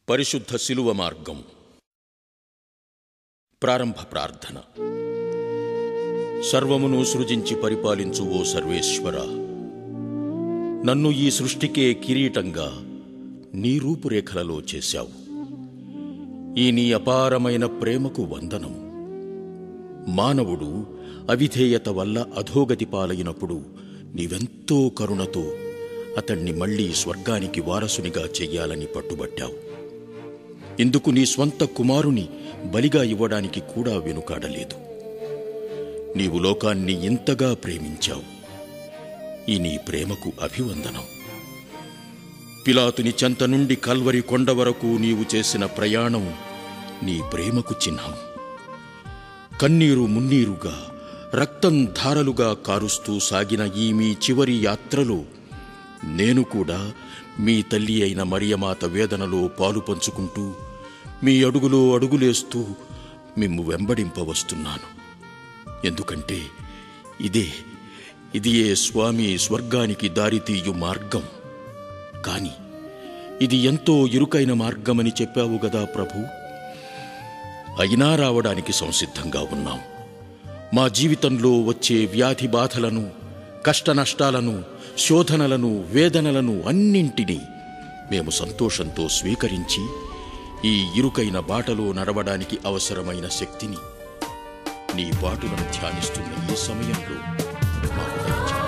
పరిశుద్ధ శిలువ మార్గం ప్రారంభ ప్రార్థన సర్వమును సృజించి పరిపాలించు ఓ సర్వేశ్వర నన్ను ఈ సృష్టికే కిరీటంగా నీ రూపురేఖలలో చేశావు ఈ నీ అపారమైన ప్రేమకు వందనం మానవుడు అవిధేయత వల్ల అధోగతి పాలైనప్పుడు నీవెంతో కరుణతో అతణ్ణి మళ్ళీ స్వర్గానికి వారసునిగా చెయ్యాలని పట్టుబట్టావు ఇందుకు నీ స్వంత కుమారుని బలిగా ఇవ్వడానికి కూడా వెనుకాడలేదు నీవు లోకాన్ని ఇంతగా ప్రేమించావు ఈ నీ ప్రేమకు అభివందనం పిలాతుని చెంత నుండి కల్వరి కొండ వరకు నీవు చేసిన ప్రయాణం నీ ప్రేమకు చిహ్నం కన్నీరు మున్నీరుగా రక్తం ధారలుగా కారుస్తూ సాగిన ఈ మీ చివరి యాత్రలో నేను కూడా మీ తల్లి అయిన మరియమాత వేదనలో పాలు పంచుకుంటూ మీ అడుగులో అడుగులేస్తూ మిమ్ము వెంబడింపవస్తున్నాను ఎందుకంటే ఇదే ఇదియే స్వామి స్వర్గానికి దారితీయు మార్గం కాని ఇది ఎంతో ఇరుకైన మార్గమని చెప్పావు గదా ప్రభు అయినా రావడానికి సంసిద్ధంగా ఉన్నాం మా జీవితంలో వచ్చే వ్యాధి బాధలను కష్ట నష్టాలను శోధనలను వేదనలను అన్నింటినీ మేము సంతోషంతో స్వీకరించి ఈ ఇరుకైన బాటలో నడవడానికి అవసరమైన శక్తిని నీ బాటులను ధ్యానిస్తున్న ఈ సమయంలో మాకు దయచేయి.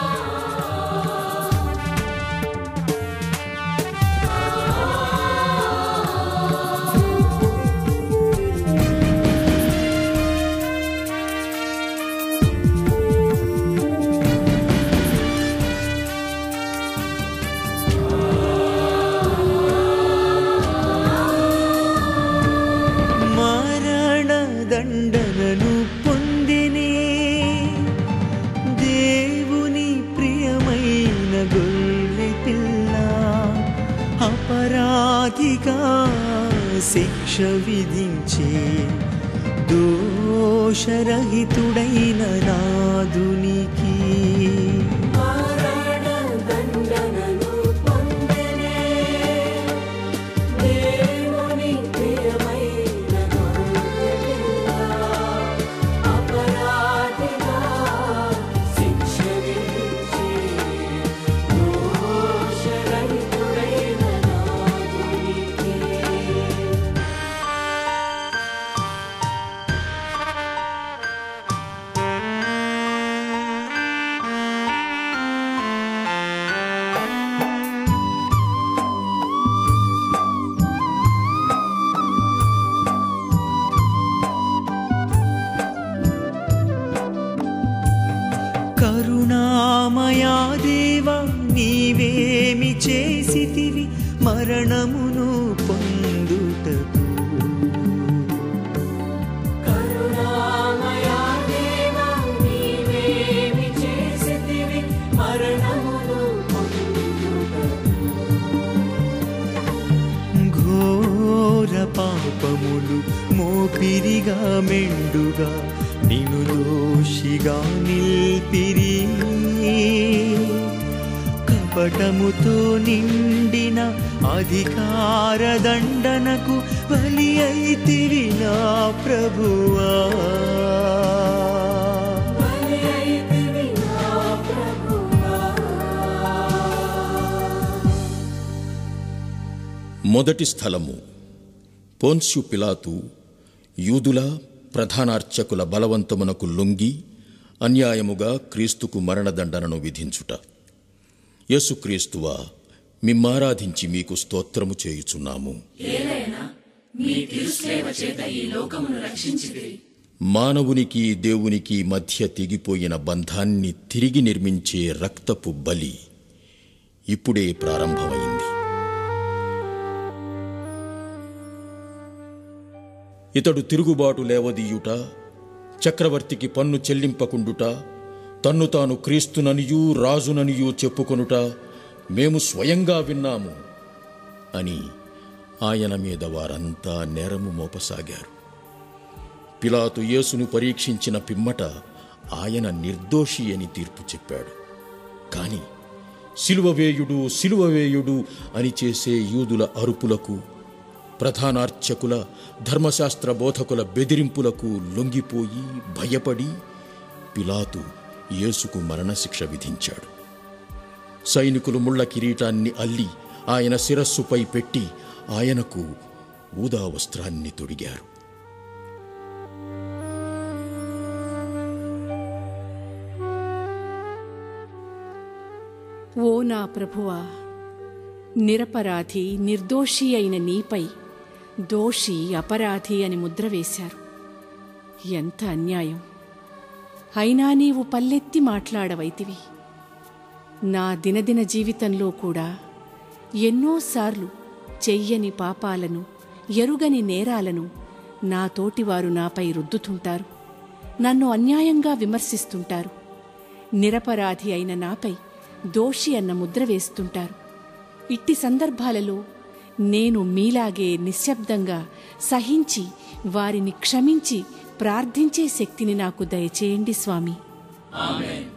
మరణదండనను పొందినే దేవుని ప్రియమైన గొర్రె పిల్ల అపరాధిగా శిక్ష విధించే దోషరహితుడైన నాదునికి మరణదండనను పొందెనే దేవుని ప్రియమైన గొర్రెపిల్ల అపరాధిగా శిక్ష విధించి దోషరహితుడైన నాదునికి కరుణామయా దేవా నీవేమి చేసితివి మరణమును పొందుటకు కరుణామయా దేవా నీవేమి చేసితివి మరణమును పొందుటకు ఘోర పాపములు మోపిరిగా మెండుగా నిను దోషిగా నిల్పిరి కపటముతో నిండిన అధికార దండనకు బలి అయితివి నా ప్రభువా బలి అయితివి నా ప్రభువా మొదటి స్థలము పోన్స్యు పిలాతు యూదుల ప్రధానార్చకుల బలవంతమునకు లొంగి అన్యాయముగా క్రీస్తుకు మరణదండనను విధించుట యేసుక్రీస్తువా మిమ్మారాధించి మీకు స్తోత్రము చేయుచున్నాము మానవునికి దేవునికి మధ్య తెగిపోయిన బంధాన్ని తిరిగి నిర్మించే రక్తపు బలి ఇప్పుడే ప్రారంభమైంది ఇతడు తిరుగుబాటు లేవదీయుట చక్రవర్తికి పన్ను చెల్లింపకుండుట తన్ను తాను క్రీస్తుననియూ రాజుననియూ చెప్పుకొనుట మేము స్వయంగా విన్నాము అని ఆయన మీద వారంతా నేరము మోపసాగారు పిలాతు యేసును పరీక్షించిన పిమ్మట ఆయన నిర్దోషి అని తీర్పు చెప్పాడు కాని సిలువవేయుడు సిలువవేయుడు అని చేసే యూదుల అరుపులకు ప్రధానార్చకుల ధర్మశాస్త్ర బోధకుల బెదిరింపులకు లొంగిపోయి భయపడి పిలాతు యేసుకు మరణశిక్ష విధించాడు సైనికులు ముళ్ళ కిరీటాన్ని అల్లి ఆయన శిరస్సుపై పెట్టి ఆయనకు ఊదా వస్త్రాన్ని తొడిగారు ఓ నా ప్రభువా నిరపరాధి నిర్దోషి అయిన నీపై దోషి అపరాధి అని ముద్ర వేశారు ఎంత అన్యాయం అయినా నీవు పల్లెత్తి మాట్లాడవైతివి నా దినదిన జీవితంలో కూడా ఎన్నోసార్లు చెయ్యని పాపాలను ఎరుగని నేరాలను నా తోటివారు నాపై రుద్దుతుంటారు నన్ను అన్యాయంగా విమర్శిస్తుంటారు నిరపరాధి అయిన నాపై దోషి అన్న ముద్ర వేస్తుంటారు ఇట్టి సందర్భాలలో నేను మీలాగే నిశ్శబ్దంగా సహించి వారిని క్షమించి ప్రార్థించే శక్తిని నాకు దయచేయండి స్వామి